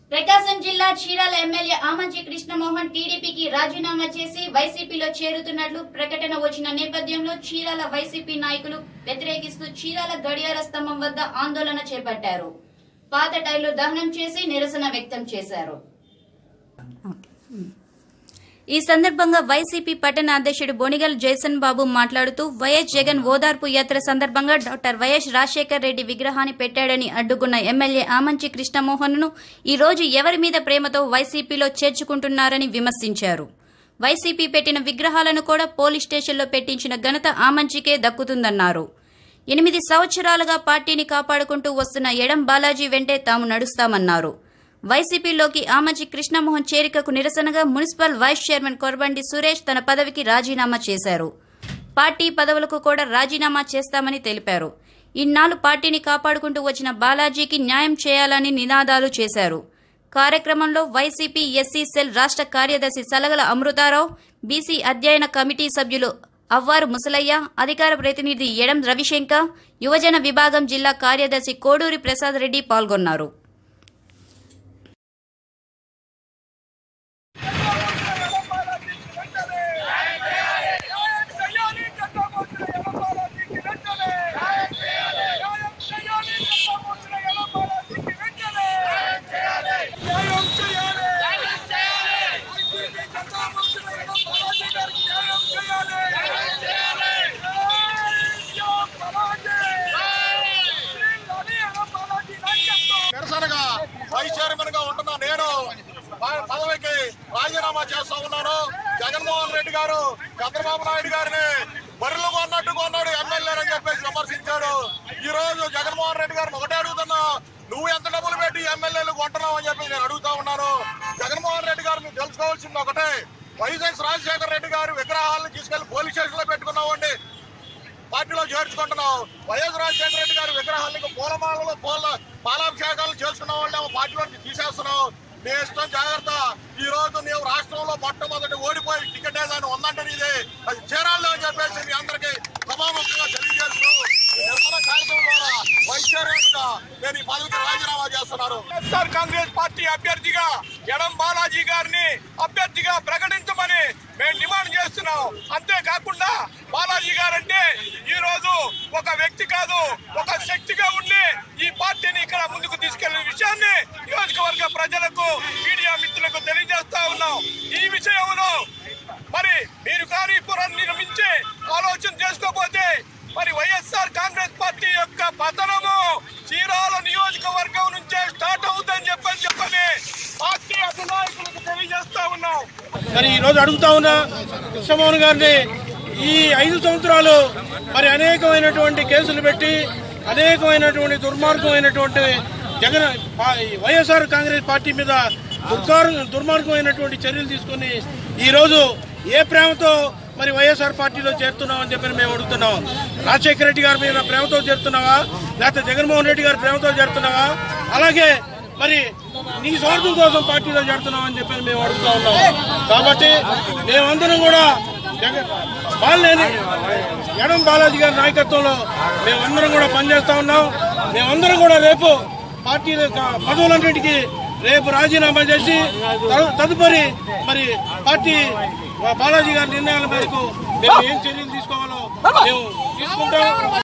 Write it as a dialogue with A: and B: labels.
A: ప్రకాశం జిల్లా చీరాల ఎమ్మెల్యే ఆమంచి కృష్ణమోహన్ టీడీపీకి రాజీనామా చేసి వైసీపీలో చేరుతున్నట్లు ప్రకటన వచ్చిన నేపథ్యంలో చీరాల వైసీపీ నాయకులు వ్యతిరేకిస్తూ చీరాల గడియార స్తంభం వద్ద ఆందోళన చేపట్టారు పాత టైర్లు దహనం చేసి నిరసన వ్యక్తం చేశారు ఈ సందర్భంగా వైసీపీ పట్టణ అధ్యక్షుడు బొనిగల్ జైసన్ బాబు మాట్లాడుతూ వైఎస్ జగన్ ఓదార్పు యాత్ర సందర్భంగా డాక్టర్ వైఎస్ రాజశేఖర్ రెడ్డి విగ్రహాన్ని పెట్టాడని అడ్డుకున్న ఎమ్మెల్యే ఆమంచి కృష్ణమోహన్ను ఈ రోజు ఎవరి మీద ప్రేమతో వైసీపీలో చేర్చుకుంటున్నారని విమర్శించారు వైసీపీ పెట్టిన విగ్రహాలను కూడా పోలీస్ స్టేషన్లో పెట్టించిన ఘనత ఆమంచికే దక్కుతుందన్నారు ఎనిమిది సంవత్సరాలుగా పార్టీని కాపాడుకుంటూ వస్తున్న ఎడం బాలాజీ వెంటే తాము నడుస్తామన్నారు వైసీపీలోకి ఆమంచి కృష్ణమోహన్ చేరికకు నిరసనగా municipal vice chairman Korabandi Suresh తన పదవికి రాజీనామా చేశారు పార్టీ పదవులకు కూడా రాజీనామా చేస్తామని తెలిపారు ఇన్నాళ్లు పార్టీని కాపాడుకుంటూ వచ్చిన బాలాజీకి న్యాయం చేయాలని నినాదాలు చేశారు కార్యక్రమంలో వైసీపీ ఎస్సీ సెల్ రాష్ట్ర కార్యదర్శి సలగల అమృతారావు బీసీ అధ్యయన కమిటీ సభ్యులు అవ్వారు ముసలయ్య అధికార ప్రతినిధి ఎడం రవిశంకర్ యువజన విభాగం జిల్లా కార్యదర్శి కోడూరి ప్రసాద్ రెడ్డి పాల్గొన్నారు
B: నిరసనగా వైస్ చైర్మన్ గా ఉంటున్న నేను ప- పదవికి రాజీనామా చేస్తా ఉన్నాను జగన్మోహన్ రెడ్డి గారు చంద్రబాబు నాయుడు గారిని బర్రెలు కొన్నట్టు కొన్నాడు ఎమ్మెల్యే అని చెప్పేసి విమర్శించాడు ఈ రోజు జగన్మోహన్ రెడ్డి గారిని ఒకటే అడుగుతున్నా నువ్వు ఎంత డబ్బులు పెట్టి ఎమ్మెల్యేలు కొంటున్నావు అని చెప్పి నేను అడుగుతా ఉన్నాను జగన్మోహన్ రెడ్డి గారు మీరు తెలుసుకోవాల్సింది ఒకటే వైఎస్ రాజశేఖర రెడ్డి గారు విగ్రహాలను తీసుకెళ్లి పోలీస్ స్టేషన్ లో పెట్టుకున్నామండి పార్టీలో చేర్చుకుంటున్నాం వైఎస్ రాజశేఖర రెడ్డి గారి విగ్రహాలకు పూలమాలలో పూల పాలాభిషేకాలు చేసుకున్న వాళ్ళని పార్టీలో నుంచి తీసేస్తున్నావు నీ ఇష్టం జాగ్రత్త ఈ రోజు నీవు రాష్ట్రంలో మొట్టమొదటి ఓడిపోయి టికెట్ ఏదైనా ఉందంటే ఇది అది చేరాలి అని చెప్పేసి మీ అందరికీ సభాముఖంగా తెలియజేస్తూ ఈ నిరసన కార్యక్రమం ద్వారా వైస్ చైర్మన్ గా నేను ఈ పదవికి రాజీనామా చేస్తున్నాను
C: వైఎస్ఆర్ కాంగ్రెస్ పార్టీ అభ్యర్థిగా ఎడం బాలాజీ గారిని అభ్యర్థిగా ప్రకటించమని మేము డిమాండ్ చేస్తున్నాం అంతేకాకుండా బాలాజీ గారంటే ఈ రోజు ఒక వ్యక్తి కాదు ఒక శక్తిగా ఉండి ఈ పార్టీని ఇక్కడ ముందుకు తీసుకెళ్లిన విషయాన్ని నియోజకవర్గ ప్రజలకు మీడియా మిత్రులకు తెలియజేస్తా ఉన్నాం ఈ విషయంలో మరి మీరు కానీ పునర్నిర్మించి ఆలోచన చేసుకోకపోతే మరి వైఎస్ఆర్ కాంగ్రెస్ పార్టీ యొక్క పతనము చీరాల నియోజకవర్గం నుంచే స్టార్ట్ అవుతుందని చెప్పని చెప్పని పార్టీ అధినాయకులకు తెలియజేస్తా ఉన్నాం
D: మరి ఈ రోజు అడుగుతా ఉన్నా కృష్ణమోహన్ గారిని ఈ ఐదు సంవత్సరాలు మరి అనేకమైనటువంటి కేసులు పెట్టి అనేకమైనటువంటి దుర్మార్గమైనటువంటి జగన్ పా- వైఎస్ఆర్ కాంగ్రెస్ పార్టీ మీద దుర్గార్ దుర్మార్గమైనటువంటి చర్యలు తీసుకుని ఈ రోజు ఏ ప్రేమతో మరి వైఎస్ఆర్ పార్టీలో చేరుతున్నావు అని చెప్పి మేము అడుగుతున్నాం రాజశేఖర రెడ్డి గారి మీద ప్రేమతో చేరుతున్నావా లేకపోతే జగన్మోహన్ రెడ్డి గారి ప్రేమతో చేరుతున్నావా అలాగే మరి నీ స్వార్థం కోసం పార్టీలో చేరుతున్నాం అని చెప్పి మేము అడుగుతా ఉన్నాం కాబట్టి మేమందరం కూడా జగ- బాలేని ఎడం బాలాజీ గారి నాయకత్వంలో మేమందరం కూడా పనిచేస్తా ఉన్నాం మేమందరం కూడా రేపు పార్టీ యొక్క పదవులన్నింటికి రేపు రాజీనామా చేసి తదు- తదుపరి మరి పార్టీ బాలాజీ గారి నిర్ణయాల మేరకు మేము ఏం చర్యలు తీసుకోవాలో మేము తీసుకుంటాం